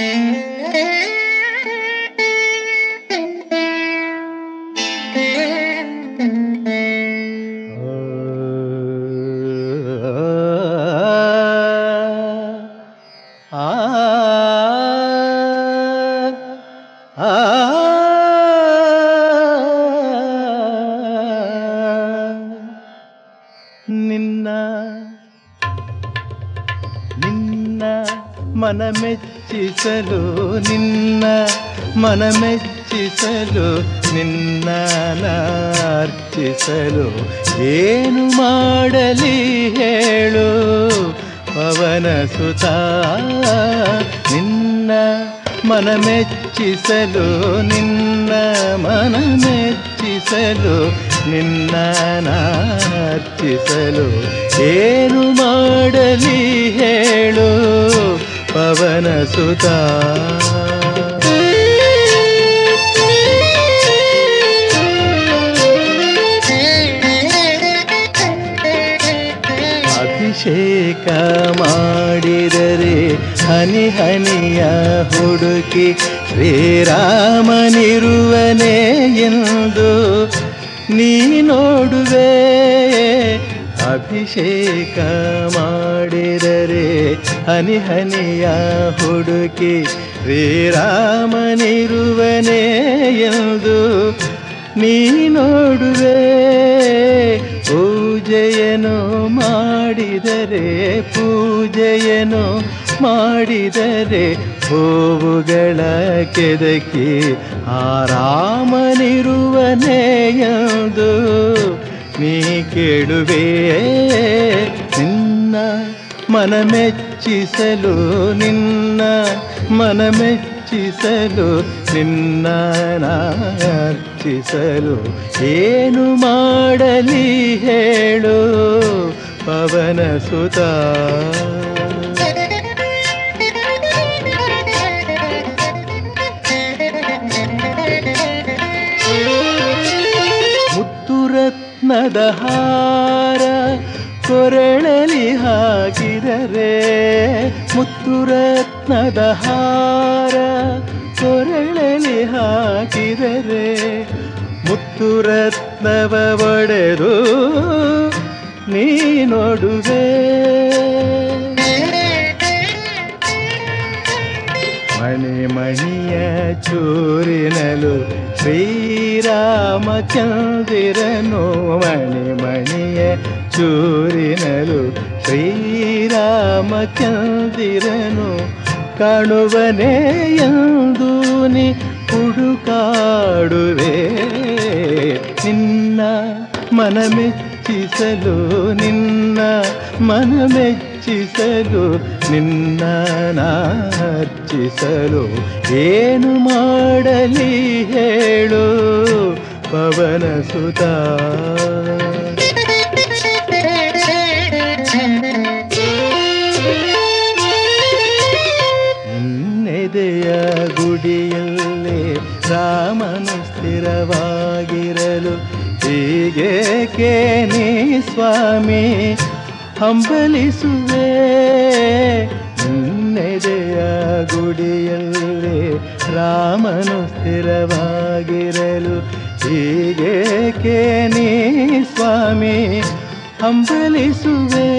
ಆ ಆ ನಿನ್ನ ನಿನ್ನ ಮನ ಮೆಚ್ಚಿಸಲು ನಿನ್ನ ಮನ ಮೆಚ್ಚಿಸಲು ನಿನ್ನ ಅರ್ಚಿಸಲು ಏನು ಮಾಡಲಿ ಹೇಳು ಪವನ ಸುತ ನಿನ್ನ ಮನ ಮೆಚ್ಚಿಸಲು ನಿನ್ನ ಮನ ಮೆಚ್ಚಿಸಲು ನಿನ್ನ ಅರ್ಚಿಸಲು ಏನು ಮಾಡಲಿ ಹೇಳು ಪವನ ಸುತ ಅಭಿಷೇಕ ಮಾಡಿದರೆ ಹನಿ ಹನಿಯ ಹುಡುಕಿ ಶ್ರೀರಾಮನಿರುವನೇ ಎಂದು ನೀ ನೋಡುವೆ ಅಭಿಷೇಕ ಮಾಡಿದರೆ ಹನಿ ಹನಿಯ ಹುಡುಕಿ ಶ್ರೀರಾಮನಿರುವನೇ ಎಂದು ನೀ ನೋಡುವೆ ಪೂಜೆಯನ್ನು ಮಾಡಿದರೆ ಪೂಜೆಯನ್ನು ಮಾಡಿದರೆ ಹೂವುಗಳ ಕೆದಕಿ ಆರಾಮನಿರುವನೇ ಎಂದು ನೀ ಕೇಳುವೆ ನಿನ್ನ ಮನ ಮೆಚ್ಚಿಸಲು ನಿನ್ನ ಮನ ಮೆಚ್ಚಿಸಲು ನಿನ್ನ ಅರ್ಚಿಸಲು ಏನು ಮಾಡಲಿ ಹೇಳು ಪವನ ಸುತ ಮುತ್ತು ರತ್ನದ ಹಾರ ಕೊರಳಲಿ ಹಾಕಿದರೆ ಮುತ್ತು ರತ್ನದ ಹಾರ ಕೊರಳಲಿ ಹಾಕಿದರೆ ಮುತ್ತು ರತ್ನವ ಒಡೆದು ನೀ ನೋಡುವೆ ಮಣಿ ಮಣಿಯ ಚೂರಿನಲು ಶ್ರೀರಾಮಚಂದಿರನು ಮಣಿ ಮಣಿಯ ಚೂರಿನಲು ಶ್ರೀರಾಮಚಂದಿರನು ಕಾಣುವನೇ ಎಂದು ನೀ ಹುಡುಕಾಡುವೆ ನಿನ್ನ ಮನ ಮೆಚ್ಚಿಸಲು ನಿನ್ನ ಮನ ಮೆಚ್ಚಿಸಲು ನಿನ್ನ ನಾರ್ಚಿಸಲು ಏನು ಮಾಡಲಿ ಹೇಳು ಪವನ ಸುತ ನಿನ್ನೆದೆಯ ಗುಡಿಯಲ್ಲಿ ರಾಮನು ಸ್ಥಿರವಾಗಿರಲು ಹೀಗೇಕೆ ನೀ ಸ್ವಾಮಿ ಹಂಬಲಿಸುವೆ ನಿನ್ನೆದೆಯ ಗುಡಿಯಲ್ಲಿ ರಾಮನು ಸ್ಥಿರವಾಗಿರಲು ಹೀಗೇಕೆ ನೀ ಸ್ವಾಮಿ ಹಂಬಲಿಸುವೆ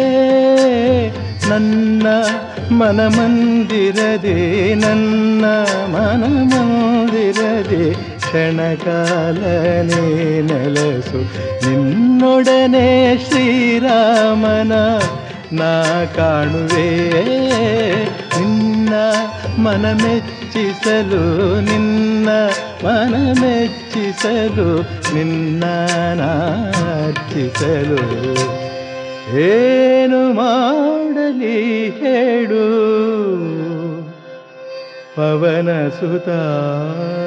ನನ್ನ ಮನ ಮಂದಿರದೆ ನನ್ನ ಮನ ಮಂದಿರದೆ ಕ್ಷಣಕಾಲ ನೀ ನೆಲಸು ನಿನ್ನೊಡನೆ ಶ್ರೀರಾಮನ ನಾ ಕಾಣುವೆ ನಿನ್ನ ಮನ ಮೆಚ್ಚಿಸಲು ನಿನ್ನ ಮನ ಮೆಚ್ಚಿಸಲು ನಿನ್ನ ನಾರ್ಚಿಸಲು ಏನು ಮಾಡಲಿ ಹೇಳು ಪವನ ಸುತ